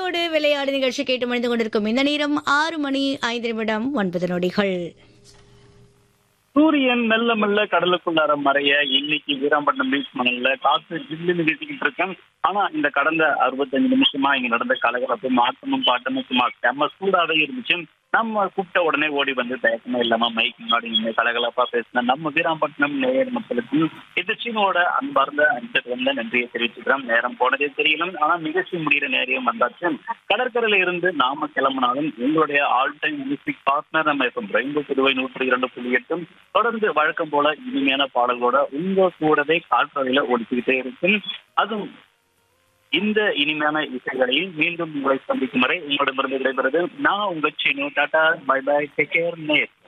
அலையோடு விளையாடு நிகழ்ச்சி கேட்டு மணிந்து கொண்டிருக்கும் இந்த நேரம் ஆறு மணி ஐந்து நிமிடம் ஒன்பது நொடிகள் சூரியன் மெல்ல மெல்ல கடலுக்குள்ளார மறைய இன்னைக்கு வீராம்பட்டினம் பீச் மணல்ல காத்து ஜில்லுன்னு வீசிக்கிட்டு இருக்கேன் ஆனா இந்த கடந்த அறுபத்தஞ்சு நிமிஷமா இங்க நடந்த கலகலப்பும் ஆட்டமும் பாட்டமும் சும்மா செம்ம சூடாவே இருந்துச்சு நம்ம கூப்பிட்ட உடனே ஓடி வந்து தயக்கமே இல்லாம மைக் முன்னாடி இந்த கலகலப்பா பேசின நம்ம வீராம்பட்டினம் நேயர் மக்களுக்கும் இந்த சீனோட அன்பார்ந்த அஞ்சல் வந்த நன்றியை தெரிவிச்சுக்கிறோம் நேரம் போனதே தெரியல ஆனா நிகழ்ச்சி முடிகிற நேரம் வந்தாச்சு கடற்கரையில இருந்து நாம கிளம்பினாலும் உங்களுடைய ஆல் டைம் மியூசிக் பார்ட்னர் நம்ம இப்போ ரெயின்போ புதுவை நூற்றி இரண்டு புள்ளி எட்டும் தொடர்ந்து வழக்கம் போல இனிமையான பாடல்களோட உங்க கூடவே காற்றறையில ஒடிச்சுக்கிட்டே இருக்கும் அதுவும் இந்த இனிமையான இசைகளையும் மீண்டும் உங்களை சந்திக்கும் வரை உங்களிடமிருந்து விடைபெறுது நான் உங்க Sinu tata bye bye take care நேர்